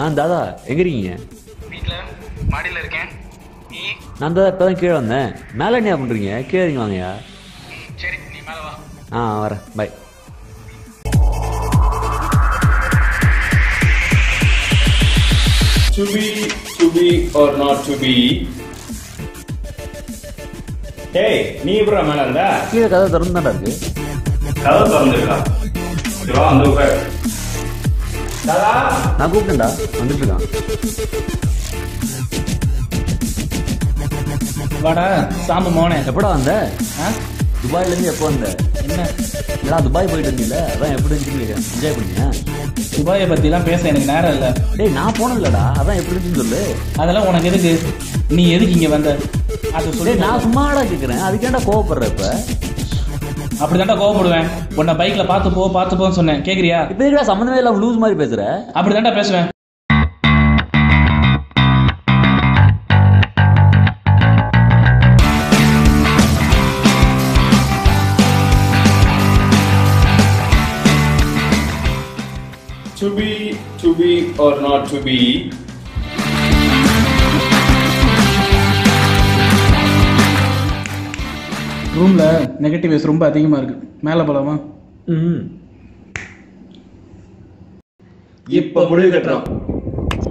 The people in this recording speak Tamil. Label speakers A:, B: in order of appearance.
A: ஆ தாதா எங்க இருக்கீங்க
B: வீட்டில் மாடியில் இருக்கேன் நீ
A: நான் தான் இப்போ தான் கீழே வந்தேன் மேலே என்ன பண்ணுறீங்க கீழே இறங்கி வாங்கயா
B: ம், சரி நீ மேலே வா
A: ஆ வரேன் bye
C: To be, to be or not to be. டேய் நீ எப்படா மேல இருந்தா
A: கீழே கதை திறந்து தான்டா இருக்கு
C: கதவு திறந்துருக்கா சிவா வந்து உட்கார் தாதா
A: நான் கூப்பிட்டேன்டா வந்துட்டு இருக்கான்
B: வாடா சாம்பு மோனே
A: எப்படா வந்த
B: ஆ
A: துபாயிலேருந்து எப்போ வந்த
B: என்ன
A: ஏடா துபாய் போயிட்டு இருந்தீங்களே அதான் எப்படி இருந்துச்சு என்ஜாய் பண்ணியா
B: துபாயை பற்றிலாம் பேச எனக்கு நேரம் இல்லை
A: டேய் நான் போனதில்லடா அதான் எப்படி இருந்துச்சுன்னு சொல்லு
B: அதெல்லாம் உனக்கு எதுக்கு நீ எதுக்கு இங்கே வந்த அதை சொல்லி
A: டேய் நான் சும்மாடா கேட்குறேன் அதுக்கேண்டா கோவப்படுற இப்போ
B: அப்படிதான்டா கோவப்படுவேன் உன்னை பைக்ல பார்த்து போ பார்த்து போன்னு சொன்னேன் கேக்குறியா
A: இப்போ இருக்கா சம்மந்தமே இல்லாம லூஸ் மாதிரி பேசுற
B: அப்படிதான்டா பேசுவேன்
C: To be, to be or not to be.
B: ரூம்ல நெகட்டிவ்ஸ் ரொம்ப அதிகமா இருக்கு மேல போலாமா
A: ம்
C: இப்ப முடிவு கட்டுறோம்